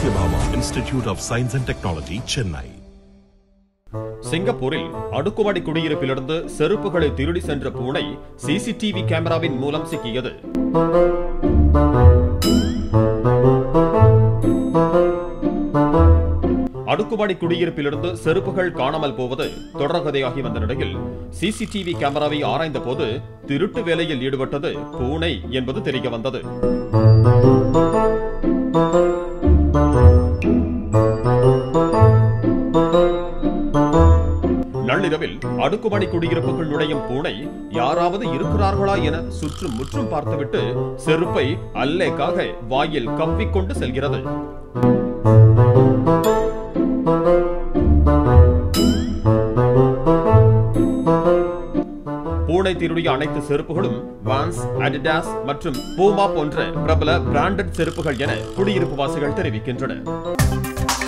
Satyabhama Institute of Science and Technology, Chennai. சிங்கப்பூரில் அடுக்குமாடி குடியிருப்பிலிருந்து செருப்புகளை திருடி சென்ற பூனை சிசிடிவி கேமராவின் மூலம் சிக்கியது அடுக்குமாடி குடியிருப்பிலிருந்து செருப்புகள் காணாமல் போவது தொடர்கதையாகி வந்த நிலையில் சிசிடிவி கேமராவை ஆராய்ந்த போது திருட்டு வேலையில் ஈடுபட்டது பூனை என்பது தெரிய வந்தது நள்ளிரவில் அடுக்குமாடி குடியிருப்புக்குள் நுழையும் பூனை யாராவது இருக்கிறார்களா என சுற்றும் முற்றும் பார்த்துவிட்டு செருப்பை அல்லேக்காக வாயில் கவ்விக்கொண்டு செல்கிறது பூனை திருடிய அனைத்து செருப்புகளும் வான்ஸ் அடிடாஸ் மற்றும் பூமா போன்ற பிரபல பிராண்டட் செருப்புகள் என குடியிருப்பு வாசிகள் தெரிவிக்கின்றனர்